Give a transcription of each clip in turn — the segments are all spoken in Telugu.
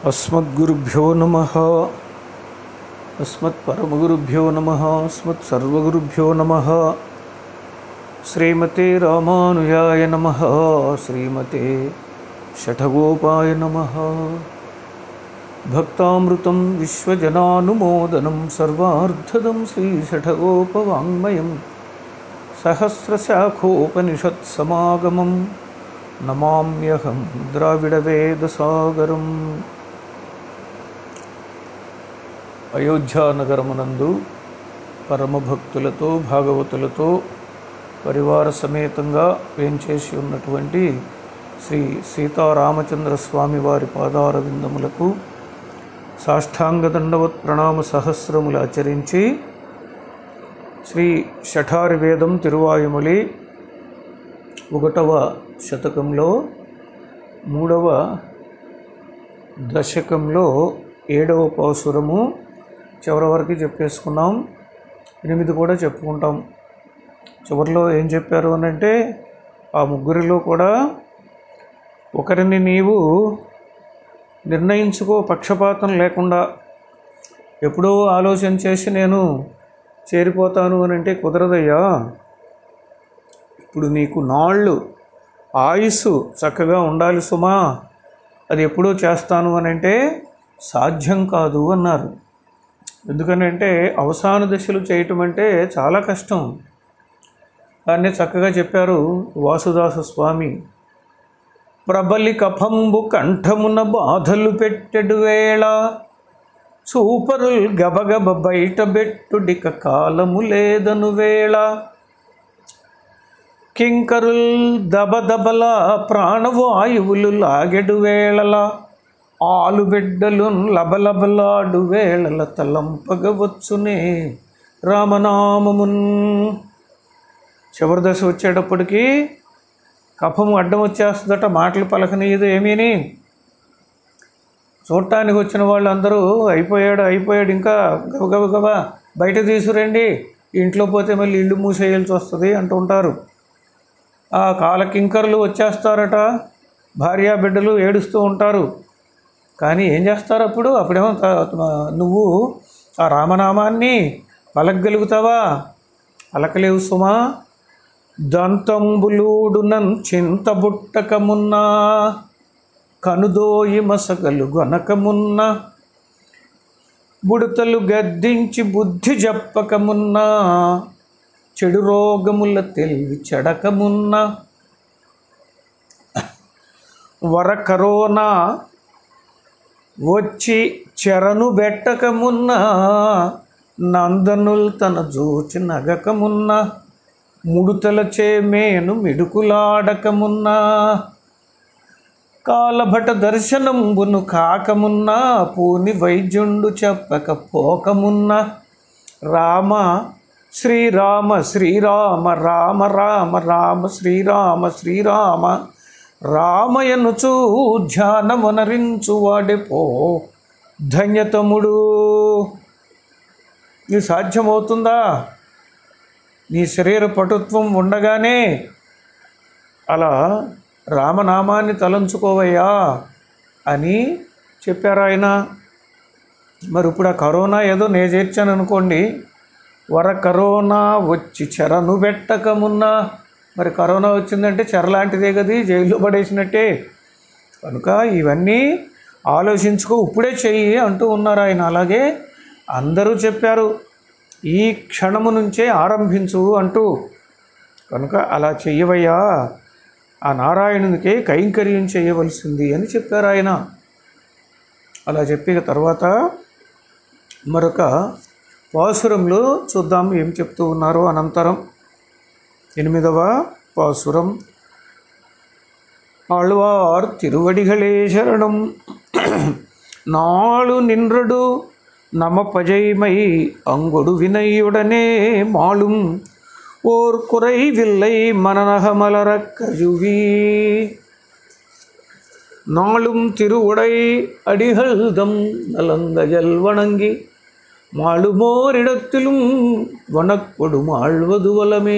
అస్మద్గురుభ్యో నమ అస్మత్పరమగురుభ్యో నమ అస్మత్సర్వగురుభ్యో నమ శ్రీమతే రామానుజాయ నమ శ్రీమతే షఠగోపాయ నమ భక్తామృతం విశ్వజనానుమోదనం సర్వార్ధదం శ్రీషఠగోపవాङ्మయం సహస్రశాఖోపనిషత్సమాగమం నమామ్యహం ద్రావిడవేదసాగరం అయోధ్యానగరమునందు పరమభక్తులతో భాగవతులతో పరివార సమేతంగా వేంచేసి ఉన్నటువంటి శ్రీ సీతారామచంద్ర స్వామి వారి పాదార విందములకు సాష్టాంగ దండవత్ ప్రణామ సహస్రములు ఆచరించి శ్రీ షఠారి వేదం తిరువాయుమలి ఒకటవ శతకంలో మూడవ దశకంలో ఏడవ పాసురము చివరి వరకు చెప్పేసుకున్నాం ఎనిమిది కూడా చెప్పుకుంటాం చివరిలో ఏం చెప్పారు అని అంటే ఆ ముగ్గురిలో కూడా ఒకరిని నీవు నిర్ణయించుకో పక్షపాతం లేకుండా ఎప్పుడో ఆలోచన చేసి నేను చేరిపోతాను అని అంటే కుదరదయ్యా ఇప్పుడు నీకు నాళ్ళు ఆయుస్సు చక్కగా ఉండాలి సుమా అది ఎప్పుడో చేస్తాను అని అంటే సాధ్యం కాదు అన్నారు ఎందుకనంటే అవసాన దశలు చేయటం అంటే చాలా కష్టం దాన్ని చక్కగా చెప్పారు వాసుదాస స్వామి ప్రబలి కఫంబు కంఠమున బాధలు పెట్టెడు వేళ చూపరుల్ గబగబ బయట బెట్టుడిక కాలము లేదను వేళ కింకరుల్ దబదబల ప్రాణవాయువులు లాగెడు వేళల ఆలుబిడ్డలు లబలబలాడు వేళల తలంపగవచ్చునే రామనామమున్ చివరి దశ వచ్చేటప్పటికి కఫము అడ్డం వచ్చేస్తుందట మాటలు పలకనీయదు ఏమీని చూడటానికి వచ్చిన వాళ్ళందరూ అయిపోయాడు అయిపోయాడు ఇంకా గబగబ గబ బయట తీసుకురండి ఇంట్లో పోతే మళ్ళీ ఇల్లు మూసేయాల్సి వస్తుంది అంటూ ఉంటారు ఆ కాలకింకర్లు వచ్చేస్తారట భార్యా బిడ్డలు ఏడుస్తూ ఉంటారు కానీ ఏం చేస్తారు అప్పుడు అప్పుడేమో త- నువ్వు ఆ రామనామాన్ని పలకగలుగుతావా పలకలేవు సుమా దంతంబులూడునన్ చింతబుట్టకమున్నా కనుదోయి మసగలు గొనకమున్న బుడతలు గద్దించి బుద్ధి చెప్పకమున్నా చెడు రోగముల తెలివి చెడకమున్నా వర కరోనా వచ్చి చెరను బెట్టకమున్నా నందనుల్ తన జూచి నగకమున్నా ముడుతల చేమేను మిడుకులాడకమున్నా కాలభట దర్శనంబును కాకమున్నా పూని వైద్యుండు చెప్పకపోకమున్నా రామ శ్రీరామ శ్రీరామ రామ రామ రామ శ్రీరామ శ్రీరామ రామయనుచు ధ్యానమునరించు వాడిపో ధన్యతముడు ఇది సాధ్యమవుతుందా నీ శరీర పటుత్వం ఉండగానే అలా రామనామాన్ని తలంచుకోవయ్యా అని చెప్పారు ఆయన మరి ఇప్పుడు ఆ కరోనా ఏదో నేను చేర్చాను అనుకోండి వర కరోనా వచ్చి చెరను పెట్టకమున్నా మరి కరోనా వచ్చిందంటే చెరలాంటిదే కదా జైల్లో పడేసినట్టే కనుక ఇవన్నీ ఆలోచించుకో ఇప్పుడే చెయ్యి అంటూ ఉన్నారు ఆయన అలాగే అందరూ చెప్పారు ఈ క్షణము నుంచే ఆరంభించు అంటూ కనుక అలా చెయ్యవయ్యా ఆ నారాయణునికే కైంకర్యం చేయవలసింది అని చెప్పారు ఆయన అలా చెప్పిన తర్వాత మరొక పాసురంలో చూద్దాం ఏం చెప్తూ ఉన్నారో అనంతరం ఎనిమిదవ పాసురం ஆழ்வார் திருவடிகளே சரணம் நாளு நின்றடு நமப்பஜைமை அங்கொடு வினையுடனே மாளும் ஓர் குறைவில்லை மனநகமலரக் கழுவி நாளும் திருவுடை அடிகள்தம் நலங்கஜல் வணங்கி மாளுமோரிடத்திலும் வனக்கொடும் ஆழ்வது வலமே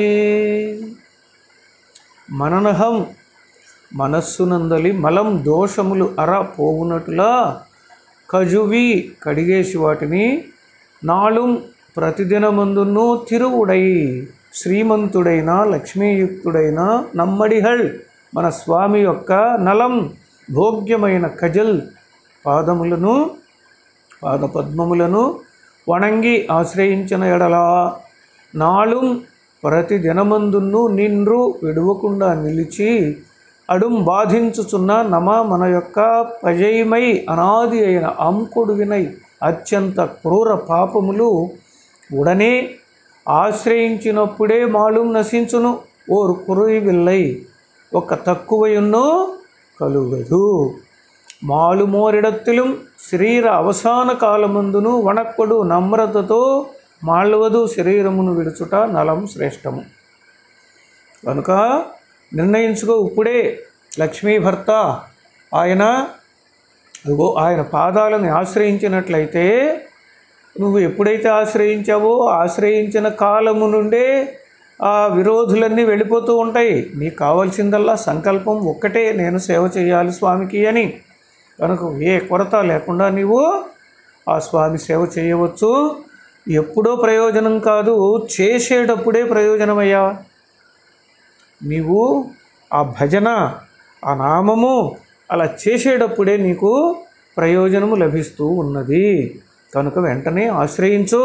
మననహం మనస్సునందలి మలం దోషములు అర పోవునట్లా కజువి కడిగేసి వాటిని నాళం ప్రతిదినమందును తిరువుడై శ్రీమంతుడైన లక్ష్మీయుక్తుడైన నమ్మడిహల్ మన స్వామి యొక్క నలం భోగ్యమైన కజల్ పాదములను పాదపద్మములను వణంగి ఆశ్రయించిన ఎడల నాళం ప్రతి దినమందును నిన్ను విడవకుండా నిలిచి అడుం బాధించుచున్న నమ మన యొక్క పజయమై అనాది అయిన అంకుడు వినై అత్యంత క్రూర పాపములు ఉడనే ఆశ్రయించినప్పుడే మాళం నశించును ఓరు కురుయి విల్లై ఒక తక్కువయున్నో కలుగదు మాలు మోరిడత్తిലും శరీర అవసాన కాలమందును వణక్కుడు నమ్రతతో మాళ్ళవదు శరీరమును విడుచుట నలం శ్రేష్టము కనుక నిర్ణయించుకో ఇప్పుడే లక్ష్మీ భర్త ఆయన ఇదిగో ఆయన పాదాలను ఆశ్రయించినట్లయితే నువ్వు ఎప్పుడైతే ఆశ్రయించావో ఆశ్రయించిన కాలము నుండే ఆ విరోధులన్నీ వెళ్ళిపోతూ ఉంటాయి నీకు కావాల్సిందల్లా సంకల్పం ఒక్కటే నేను సేవ చేయాలి స్వామికి అని కనుక ఏ కొరత లేకుండా నీవు ఆ స్వామి సేవ చేయవచ్చు ఎప్పుడో ప్రయోజనం కాదు చేసేటప్పుడే ప్రయోజనమయ్యా నీవు ఆ భజన ఆ నామము అలా చేసేటప్పుడే నీకు ప్రయోజనము లభిస్తూ ఉన్నది కనుక వెంటనే ఆశ్రయించు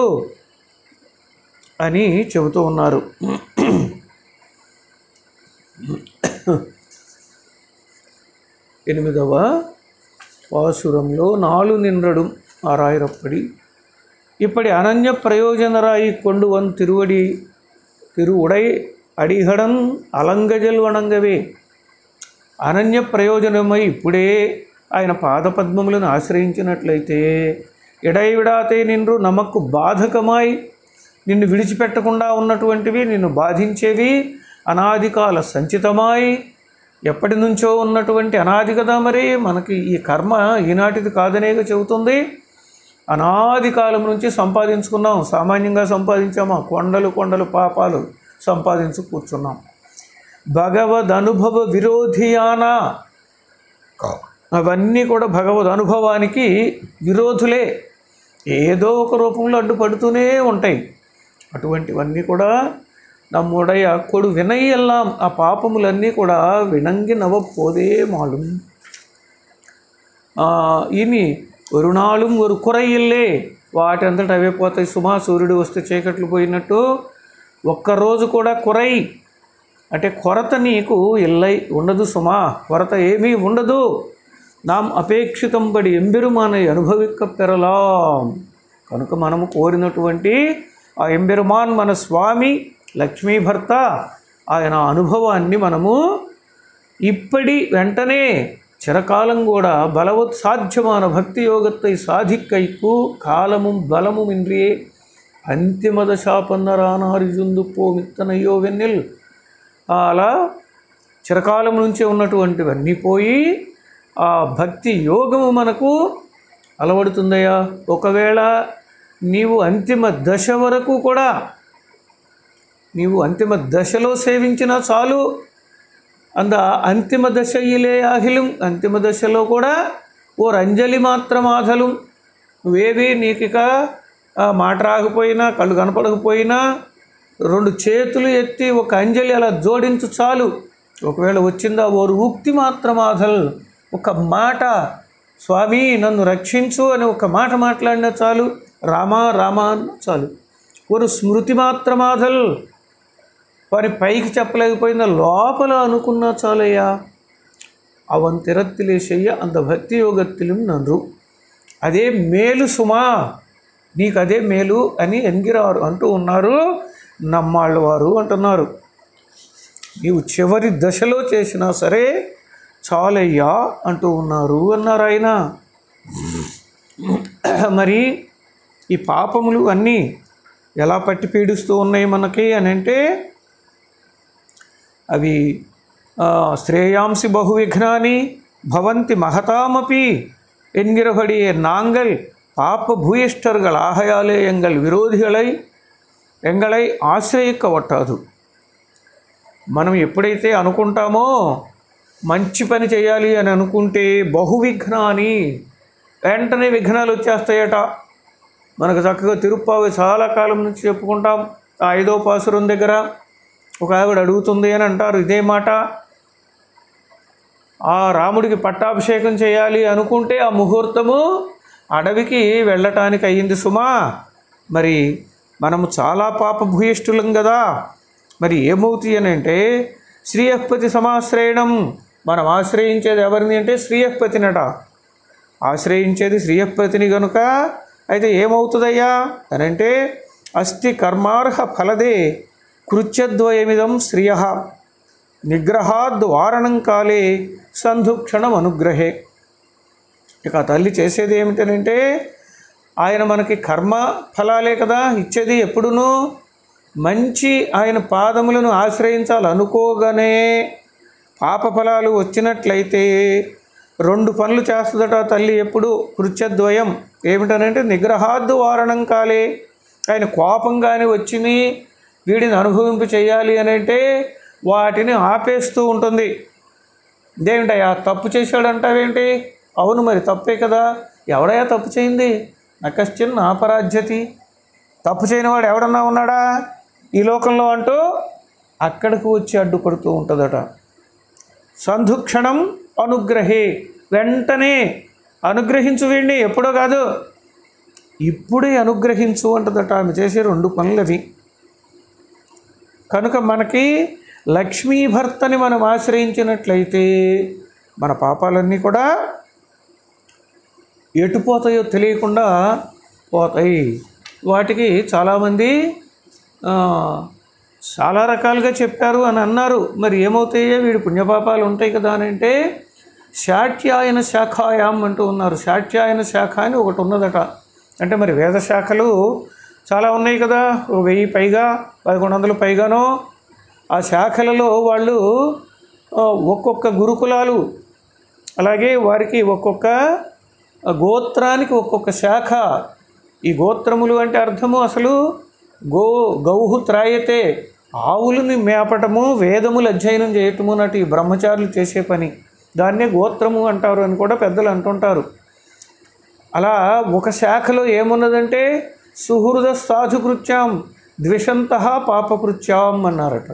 అని చెబుతూ ఉన్నారు ఎనిమిదవ పాసురంలో నాలు నిండ్రడు ఆరాయిరప్పడి இப்படி அனன்ய பிரயோஜனராய் கொண்டு வந் திருவடி திருவுடை అడిహడం అలంగజల్ వణంగవే అనన్య ప్రయోజనమై ఇప్పుడే ఆయన పాదపద్మములను ఆశ్రయించినట్లయితే ఎడైవిడాతే నిన్ను నమక్కు బాధకమై నిన్ను విడిచిపెట్టకుండా ఉన్నటువంటివి నిన్ను బాధించేవి అనాదికాల సంచితమై ఎప్పటి నుంచో ఉన్నటువంటి అనాది కదా మరి మనకి ఈ కర్మ ఈనాటిది కాదనేగా చెబుతుంది అనాది కాలం నుంచి సంపాదించుకున్నాం సామాన్యంగా సంపాదించామా కొండలు కొండలు పాపాలు సంపాదించు కూర్చున్నాం భగవద్ అనుభవ విరోధియాన అవన్నీ కూడా భగవద్ అనుభవానికి విరోధులే ఏదో ఒక రూపంలో అడ్డుపడుతూనే ఉంటాయి అటువంటివన్నీ కూడా நம்முடைய கொடு வினையெல்லாம் ఆ పాపములన్నీ కూడా వినంగి నవ్వపోదే మాலும் ఇని ஒரு నాளுం ஒரு కురయిల్లే వాటి అంతటా అవే పోతాయి సుమా సూర్యుడు వస్తే చీకట్లు పోయినట్టు ఒక్కరోజు కూడా కురై అంటే కొరత నీకు ఇల్లై ఉండదు సుమా కొరత ఏమీ ఉండదు నాం అపేక్షితం పడి ఎంబెరుమానై అనుభవిక్క పెరలాం కనుక మనము కోరినటువంటి ఆ ఎంబెరుమాన్ మన స్వామి లక్ష్మీ భర్త ఆయన అనుభవాన్ని మనము ఇప్పటి వెంటనే చిరకాలం కూడా బలవత్ సాధ్యமான భక్తి యోగத்தை సాధిక్కైకు కాలము బలము మిండ్రియే అంతిమద శాపన్నరానారిజుందు పో మిత్తనయ్యో వెన్నెల్ అలా చిరకాలం నుంచే ఉన్నటువంటివన్నీ పోయి ఆ భక్తి యోగము మనకు అలవడుతుందయ్యా ఒకవేళ నీవు అంతిమ దశ వరకు కూడా నీవు అంతిమ దశలో సేవించినా చాలు అంద అంతిమ దశయిలే అహిలం అంతిమ దశలో కూడా ఓ రంజలి మాత్రం ఆధలం నువ్వేవి నీకిక ఆ మాట రాకపోయినా కళ్ళు కనపడకపోయినా రెండు చేతులు ఎత్తి ఒక అంజలి అలా జోడించు చాలు ఒకవేళ వచ్చిందా ఓరు ఉక్తి మాత్రం ఆధల్ ఒక మాట స్వామి నన్ను రక్షించు అని ఒక మాట మాట్లాడినా చాలు రామా రామా అన్న చాలు ஒரு స్మృతి మాత్రమాధల్ వారి పైకి చెప్పలేకపోయినా లోపల అనుకున్నా చాలయ్యా అవన్ తిరత్తిలేసయ్య అంత భక్తి యోగత్తిലും నన్ను అదే మేలు సుమా నీకు అదే మేలు అని ఎంగిరారు అంటూ ఉన్నారు నమ్మాళ్ళ వారు అంటున్నారు నీవు చివరి దశలో చేసినా సరే చాలయ్యా అంటూ ఉన్నారు అన్నారు ఆయన మరి ఈ పాపములు అన్నీ ఎలా పట్టి పీడిస్తూ ఉన్నాయి మనకి అని అంటే అవి ఆ, శ్రేయాంసి బహువిఘ్నాని భవంతి మహతామపి என்கிறபடியே நாங்கள் பாப்ப பூயிஷ்டர்கள் ஆகையாலே எங்கள் விரோதிகளை ఎంగళై ఆశ్రయిక్క ఒట్టాదు మనం ఎప్పుడైతే అనుకుంటామో మంచి పని చేయాలి అని అనుకుంటే బహువిఘ్నాని వెంటనే విఘ్నాలు వచ్చేస్తాయట మనకు చక్కగా తిరుప్పావి చాలా కాలం నుంచి చెప్పుకుంటాం ఆ ఐదో పాసురం దగ్గర ఒక ఆవిడ అడుగుతుంది అని అంటారు ఇదే మాట ఆ రాముడికి పట్టాభిషేకం చేయాలి అనుకుంటే ఆ ముహూర్తము అడవికి వెళ్ళటానికి అయ్యింది సుమా మరి మనము చాలా పాపభూయిష్ఠులం కదా మరి ఏమవుతుంది అని అంటే శ్రీయపతి సమాశ్రయణం మనం ఆశ్రయించేది ఎవరిని అంటే శ్రీయపతినట ఆశ్రయించేది శ్రీయపతిని గనుక అయితే ఏమవుతుందయ్యా అని అంటే అస్థి కర్మార్హ ఫలదే కృత్యద్వయమిదం శ్రియ నిగ్రహాద్ వారణం కాలే సంధుక్షణం అనుగ్రహే ఇక ఆ తల్లి చేసేది ఏమిటనంటే ఆయన మనకి కర్మ ఫలాలే కదా ఇచ్చేది ఎప్పుడునూ మంచి ఆయన పాదములను ఆశ్రయించాలనుకోగానే పాప ఫలాలు వచ్చినట్లయితే రెండు పనులు చేస్తుందట ఆ తల్లి ఎప్పుడు కృత్యద్వయం ఏమిటనంటే నిగ్రహాద్దు వారణం కాలే ఆయన కోపం కానీ వచ్చింది వీడిని అనుభవింపు చేయాలి అని అంటే వాటిని ఆపేస్తూ ఉంటుంది ఇదేమిటయ్యా తప్పు చేశాడంటావేంటి అవును మరి తప్పే కదా ఎవడయ్యా తప్పు చేయింది నకశ్చిన్ అపరాధ్యతి తప్పు చేయనివాడు ఎవడన్నా ఉన్నాడా ఈ లోకంలో అంటూ అక్కడికి వచ్చి అడ్డుపడుతూ ఉంటుందట సంధుక్షణం అనుగ్రహే వెంటనే అనుగ్రహించు వీడిని ఎప్పుడో కాదు ఇప్పుడే అనుగ్రహించు అంటదట ఆమె చేసే రెండు పనులవి కనుక మనకి లక్ష్మీ భర్తని మనం ఆశ్రయించినట్లయితే మన పాపాలన్నీ కూడా ఎటుపోతాయో తెలియకుండా పోతాయి వాటికి చాలామంది ఆ, చాలా రకాలుగా చెప్పారు అని అన్నారు మరి ఏమవుతాయో వీడి పుణ్యపాపాలు ఉంటాయి కదా అని అంటే శాట్యాయన శాఖాయాం అంటూ ఉన్నారు శాట్యాయన శాఖ అని ఒకటి ఉన్నదట అంటే మరి వేద శాఖలు చాలా ఉన్నాయి కదా ఓ వెయ్యి పైగా పదకొండు వందలు పైగానో ఆ శాఖలలో వాళ్ళు ఆ, ఒక్కొక్క గురుకులాలు అలాగే వారికి ఒక్కొక్క గోత్రానికి ఒక్కొక్క శాఖ ఈ గోత్రములు అంటే అర్థము అసలు గో గౌహు త్రాయతే ఆవులని మేపటము వేదములు అధ్యయనం చేయటము నాటి ఈ బ్రహ్మచారులు చేసే పని దాన్నే గోత్రము అంటారు అని కూడా పెద్దలు అంటుంటారు అలా ఒక శాఖలో ఏమున్నదంటే సుహృద సాధుకృత్యాం ద్విషంత పాపకృత్యాం అన్నారట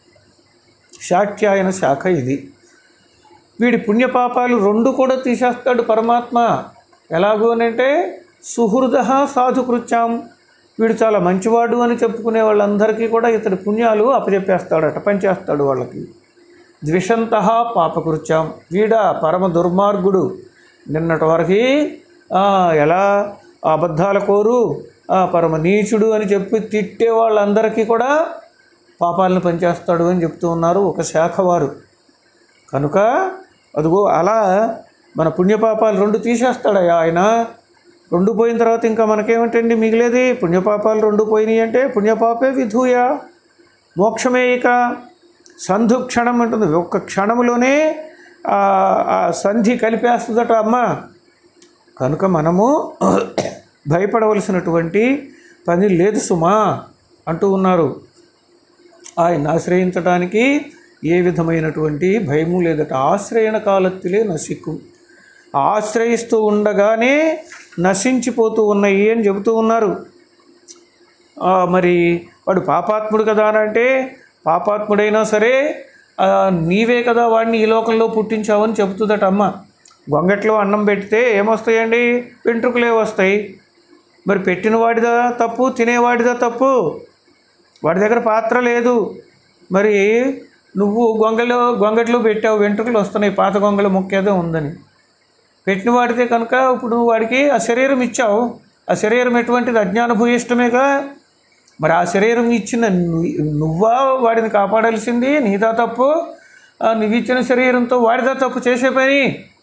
శాక్యాయన శాఖ ఇది వీడి పుణ్యపాపాలు రెండు కూడా తీసేస్తాడు పరమాత్మ ఎలాగూ అని అంటే సుహృద సాధుకృత్యాం వీడు చాలా మంచివాడు అని చెప్పుకునే వాళ్ళందరికీ కూడా ఇతడి పుణ్యాలు అప్పచెప్పేస్తాడట పనిచేస్తాడు వాళ్ళకి ద్విషంత పాపకృత్యాం వీడ పరమ దుర్మార్గుడు నిన్నటి వరకు ఆ, ఎలా అబద్ధాల కోరు ఆ, పరమ నీచుడు అని చెప్పి తిట్టే వాళ్ళందరికీ కూడా పాపాలను పనిచేస్తాడు అని చెప్తూ ఉన్నారు ఒక శాఖ వారు కనుక అదిగో అలా మన పుణ్యపాపాలు రెండు తీసేస్తాడయ్యా ఆయన రెండు పోయిన తర్వాత ఇంకా మనకేమిటండి మిగిలేది పుణ్యపాపాలు రెండు పోయినాయి అంటే పుణ్యపాపే విధూయ మోక్షమే ఇక సంధు క్షణం అంటుంది ఒక్క క్షణంలోనే ఆ ఆ సంధి కలిపేస్తుందట అమ్మ కనుక మనము భయపడవలసినటువంటి పని లేదు సుమా అంటూ ఉన్నారు ఆయన ఆశ్రయించడానికి ఏ విధమైనటువంటి భయము లేదట ఆశ్రయణ కాలత్తిలే నసిక్కు ఆశ్రయిస్తూ ఉండగానే నశించిపోతూ ఉన్నాయి అని చెబుతూ ఉన్నారు ఆ, మరి వాడు పాపాత్ముడు కదా అని అంటే పాపాత్ముడైనా సరే ఆ, నీవే కదా వాడిని ఈ లోకంలో పుట్టించావని చెబుతుందట అమ్మ గొంగట్లో అన్నం పెడితే ఏమొస్తాయండి వెంట్రుకలే వస్తాయి మరి పెట్టిన వాడిదా తప్పు తినేవాడిదా తప్పు వాడి దగ్గర పాత్ర లేదు మరి నువ్వు గొంగలో గొంగట్లో పెట్టావు వెంట్రుకలు వస్తున్నాయి పాత గొంగళ మొక్కేదో ఉందని పెట్టిన వాడితే కనుక ఇప్పుడు నువ్వు వాడికి ఆ శరీరం ఇచ్చావు ఆ శరీరం ఎటువంటిది అజ్ఞాన భూయిష్టమేగా మరి ఆ శరీరం ఇచ్చిన ను- నువ్వా వాడిని కాపాడాల్సింది నీదా తప్పు ఆ నువ్వు ఇచ్చిన శరీరంతో వాడిదా తప్పు చేసే పని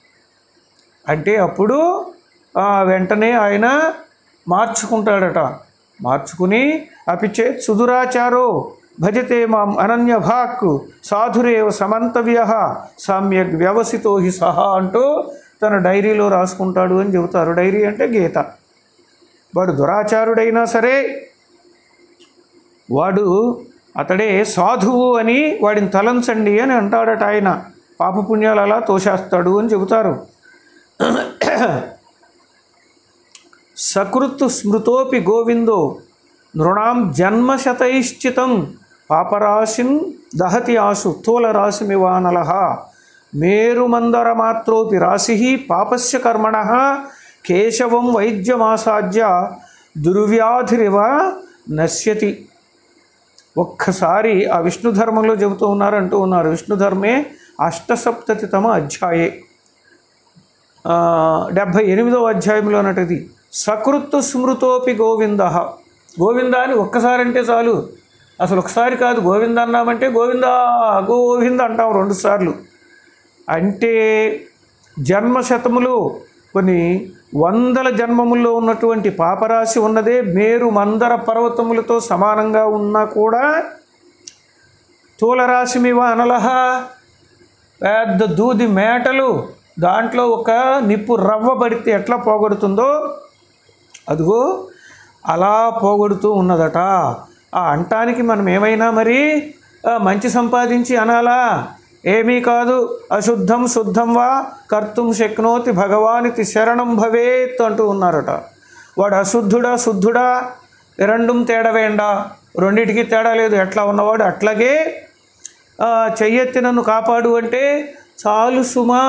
అంటే అప్పుడు ఆ, వెంటనే ఆయన మార్చుకుంటాడట మార్చుకుని అపిచే సుదురాచారో భజతే మాం అనన్య భాక్ సాధురేవ సమంతవ్య సామ్యక్ వ్యవసితో హి సహా అంటూ తన డైరీలో రాసుకుంటాడు అని చెబుతారు డైరీ అంటే గీత వాడు దురాచారుడైనా సరే వాడు అతడే సాధువు అని వాడిని తలంచండి అని అంటాడట ఆయన పాపపుణ్యాలు అలా తోసేస్తాడు అని చెబుతారు సకృత్ స్మృతోపి గోవిందో నృణాం జన్మశతైశ్చితం పాపరాశిన్ దహతి ఆసు స్థూలరాశిమివానల మేరుమందరమాత్రోపి రాశి పాపస్య కర్మణ కేశవం వైద్యమాసాద్య దుర్వ్యాధిరివ నశ్యతి ఒక్కసారి ఆ విష్ణు ధర్మంలో చెబుతూ ఉన్నారు అంటూ ఉన్నారు విష్ణు ధర్మే అష్టసప్తతితమ అధ్యాయే ఆ, డెబ్భై ఎనిమిదవ అధ్యాయంలో అన్నట్టుది సకృత్తు స్మృతోపి గోవింద గోవింద అని ఒక్కసారి అంటే చాలు అసలు ఒకసారి కాదు గోవింద అన్నామంటే గోవింద గోవింద అంటాం రెండు సార్లు అంటే జన్మ శతములు కొన్ని వందల జన్మముల్లో ఉన్నటువంటి పాపరాశి ఉన్నదే మేరు మందర పర్వతములతో సమానంగా ఉన్నా కూడా తూలరాశిమివ అనలహ పెద్ద దూది మేటలు దాంట్లో ఒక నిప్పు రవ్వ పడితే ఎట్లా పోగొడుతుందో అదిగో అలా పోగొడుతూ ఉన్నదట ఆ అంటానికి మనం ఏమైనా మరి ఆ, మంచి సంపాదించి అనాలా ఏమీ కాదు అశుద్ధం శుద్ధం వా కర్తుం శక్నోతి భగవానికి శరణం భవేత్ అంటూ ఉన్నారట వాడు అశుద్ధుడా శుద్ధుడా రెండుం తేడా వేండా రెండిటికి తేడా లేదు ఎట్లా ఉన్నవాడు అట్లాగే ఆ, చెయ్యెత్తి నన్ను కాపాడు అంటే చాలు సుమా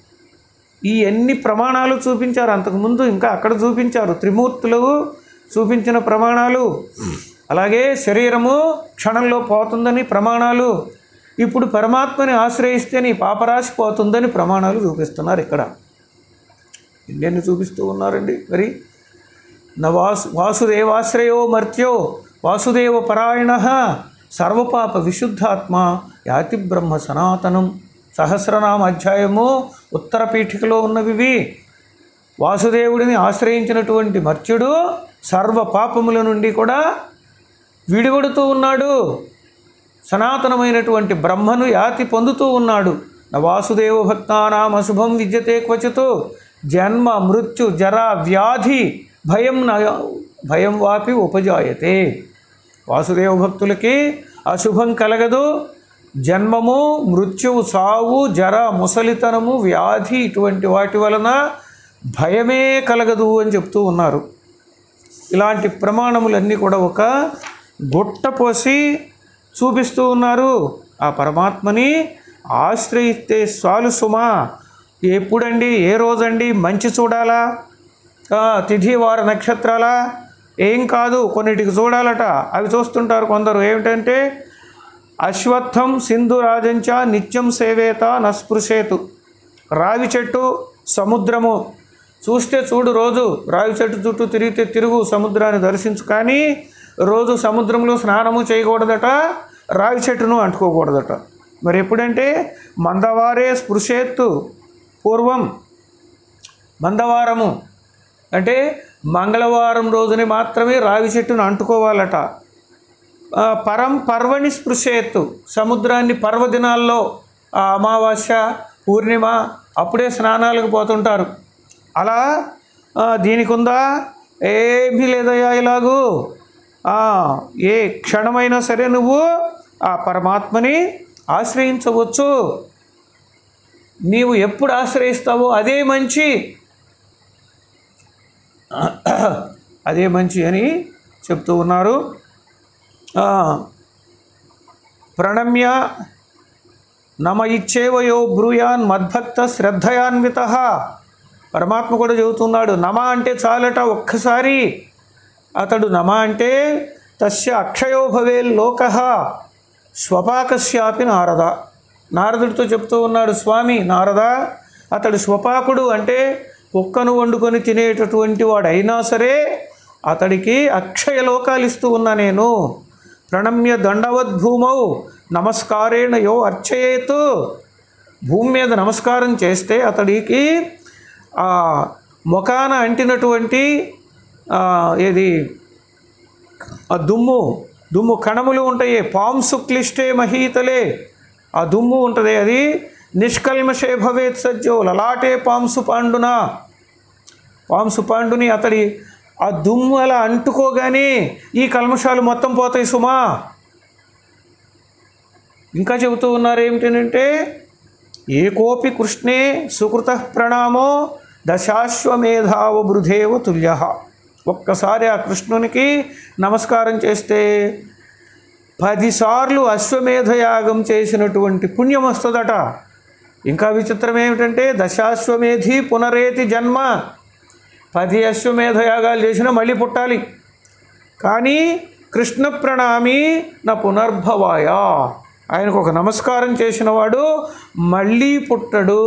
ఈ ఎన్ని ప్రమాణాలు చూపించారు అంతకుముందు ఇంకా అక్కడ చూపించారు త్రిమూర్తులు చూపించిన ప్రమాణాలు అలాగే శరీరము క్షణంలో పోతుందని ప్రమాణాలు ఇప్పుడు పరమాత్మని ఆశ్రయిస్తే నీ పాపరాశి పోతుందని ప్రమాణాలు చూపిస్తున్నారు ఇక్కడ ఎన్నెన్ని చూపిస్తూ ఉన్నారండి మరి నా వాసు వాసుదేవాశ్రయో మర్త్యో వాసుదేవ పరాయణ సర్వపాప విశుద్ధాత్మ యాతి బ్రహ్మ సనాతనం సహస్రనామ అధ్యాయము ఉత్తర పీఠికలో ఉన్నవి ఇవి. వాసుదేవుడిని ఆశ్రయించినటువంటి మర్త్యుడు సర్వ పాపముల నుండి కూడా విడివడుతూ ఉన్నాడు సనాతనమైనటువంటి బ్రహ్మను యాతి పొందుతూ ఉన్నాడు నా వాసుదేవ భక్తానాం అశుభం విద్యతే క్వచితు జన్మ మృత్యు జర వ్యాధి భయం న భయం వాపి ఉపజాయతే వాసుదేవ భక్తులకి అశుభం కలగదు జన్మము మృత్యువు సావు జర ముసలితనము వ్యాధి ఇటువంటి వాటి వలన భయమే కలగదు అని చెప్తూ ఉన్నారు ఇలాంటి ప్రమాణములన్నీ కూడా ఒక గుట్ట పోసి చూపిస్తూ ఉన్నారు ఆ పరమాత్మని ఆశ్రయిస్తే చాలు సుమా ఎప్పుడండి ఏ రోజండి మంచి చూడాలా ఆ, తిథి వార నక్షత్రాలా ఏం కాదు కొన్నిటికి చూడాలట అవి చూస్తుంటారు కొందరు ఏమిటంటే అశ్వత్థం సింధురాజంచ నిత్యం సేవేత నస్పృశేతు రావి చెట్టు సముద్రము చూస్తే చూడు రోజు రావి చెట్టు చుట్టూ తిరిగితే తిరుగు సముద్రాన్ని దర్శించు కానీ రోజు సముద్రంలో స్నానము చేయకూడదట రావి చెట్టును అంటుకోకూడదట మరి ఎప్పుడంటే మందవారే స్పృశేత్తు పూర్వం మందవారము అంటే మంగళవారం రోజుని మాత్రమే రావి చెట్టును అంటుకోవాలట ఆ, పరం పర్వణి స్పృశేత్తు సముద్రాన్ని పర్వదినాల్లో ఆ అమావాస్య పూర్ణిమ అప్పుడే స్నానాలకు పోతుంటారు అలా ఆ, దీనికి ఉందా ఏమీ లేదయ్యా ఇలాగూ ఆ, ఏ క్షణమైనా సరే నువ్వు ఆ పరమాత్మని ఆశ్రయించవచ్చు నీవు ఎప్పుడు ఆశ్రయిస్తావో అదే మంచి అదే మంచి అని చెప్తూ ఉన్నారు ఆ, ప్రణమ్య నమ ఇచ్చేవయో బ్రూయాన్ మద్భక్త శ్రద్ధయాన్విత పరమాత్మ కూడా చెబుతున్నాడు నమ అంటే చాలట ఒక్కసారి అతడు నమ అంటే తస్య అక్షయో భవేల్ లోక స్వపాకస్యాపి నారద నారదుడితో చెప్తూ ఉన్నాడు స్వామి నారద అతడు స్వపాకుడు అంటే కుక్కను వండుకొని తినేటటువంటి వాడు అయినా సరే అతడికి అక్షయ లోకాలు ఇస్తూ ఉన్నా నేను ప్రణమ్య దండవద్భూమౌ నమస్కారేణ యో అర్చయేతు భూమి మీద నమస్కారం చేస్తే అతడికి ఆ ముఖాన అంటినటువంటి ఆ, ఏది ఆ దుమ్ము దుమ్ము కణములు ఉంటాయి పాంసు క్లిష్టే మహీతలే ఆ దుమ్ము ఉంటుంది అది నిష్కల్మషే భవేత్ సజ్జో లలాటే పాంసు పాండున పాంసు పాండుని అతడి ఆ దుమ్ము అలా అంటుకోగానే ఈ కల్మషాలు మొత్తం పోతాయి సుమా ఇంకా చెబుతూ ఉన్నారు ఏమిటంటే ఏకోపి కృష్ణే సుకృత ప్రణామో దశాశ్వమేధావ బృధేవ తుల్య ఒక్కసారి ఆ కృష్ణునికి నమస్కారం చేస్తే పదిసార్లు అశ్వమేధ యాగం చేసినటువంటి పుణ్యం వస్తుందట ఇంకా విచిత్రం ఏమిటంటే దశాశ్వమేధి పునరేతి జన్మ పది అశ్వమేధ యాగాలు చేసినా మళ్ళీ పుట్టాలి కానీ కృష్ణ ప్రణామి నా పునర్భవాయ ఆయనకు ఒక నమస్కారం చేసినవాడు మళ్ళీ పుట్టడు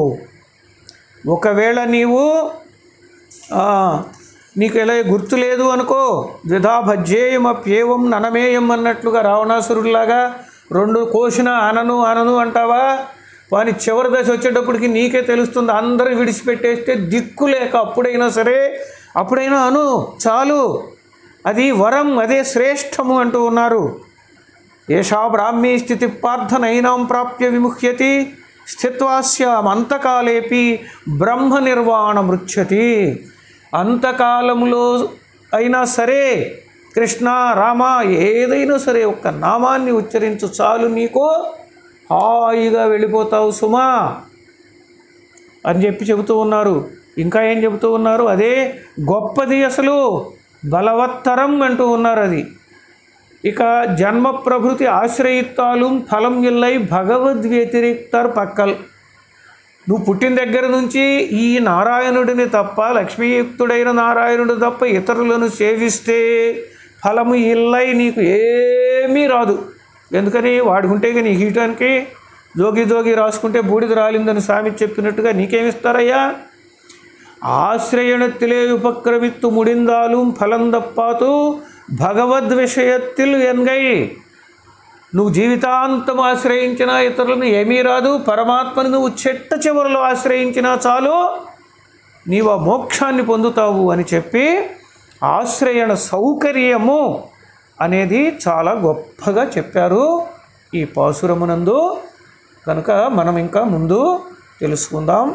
ఒకవేళ నీవు ఆ, నీకు ఎలా గుర్తు లేదు అనుకో ద్విధా భజ్యేయం అప్యేవం ననమేయం అన్నట్లుగా రావణాసురుడిలాగా రెండు కోసిన అనను అనను అంటావా వాని చివరి దశ వచ్చేటప్పటికి నీకే తెలుస్తుంది అందరూ విడిచిపెట్టేస్తే దిక్కు లేక అప్పుడైనా సరే అప్పుడైనా అను చాలు అది వరం అదే శ్రేష్టము అంటూ ఉన్నారు ఏషా బ్రాహ్మీ స్థితి పార్థనైనాం ప్రాప్య విముహ్యతి స్థిత్వాస్యామంతకాలేపి బ్రహ్మ నిర్వాణ మృచ్చతి అంతకాలంలో అయినా సరే కృష్ణ రామ ఏదైనా సరే ఒక్క నామాన్ని ఉచ్చరించు చాలు నీకు హాయిగా వెళ్ళిపోతావు సుమా అని చెప్పి చెబుతూ ఉన్నారు ఇంకా ఏం చెబుతూ ఉన్నారు అదే గొప్పది అసలు బలవత్తరం అంటూ ఉన్నారు అది ఇక జన్మ ప్రభృతి ఆశ్రయిత్తాలు ఫలం ఇల్లై భగవద్ వ్యతిరిక్తర్ పక్కల్ నువ్వు పుట్టిన దగ్గర నుంచి ఈ నారాయణుడిని తప్ప లక్ష్మీయుక్తుడైన నారాయణుడు తప్ప ఇతరులను సేవిస్తే ఫలము ఇల్లై నీకు ఏమీ రాదు ఎందుకని వాడుకుంటే ఇక నీకు ఇయటానికి జోగి జోగి రాసుకుంటే బూడిద రాలిందని స్వామి చెప్పినట్టుగా నీకేమిస్తారయ్యా ஆசிரியனத்திலே உபக்கிரமித்து முடிந்தாலும் ఫలందప్పాతు భగవద్ విషయత్తిల్ ఎన్గై నువ్వు జీవితాంతం ఆశ్రయించినా ఇతరులను ఏమీ రాదు పరమాత్మని నువ్వు చెట్ట చివరిలో ఆశ్రయించినా చాలు నీవు ఆ మోక్షాన్ని పొందుతావు అని చెప్పి ఆశ్రయణ సౌకర్యము అనేది చాలా గొప్పగా చెప్పారు ఈ పాసురమునందు కనుక మనం ఇంకా ముందు తెలుసుకుందాం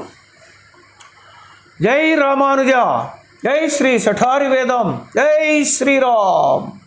జై రామానుజ జై శ్రీ సఠారి వేదం జై శ్రీరామ్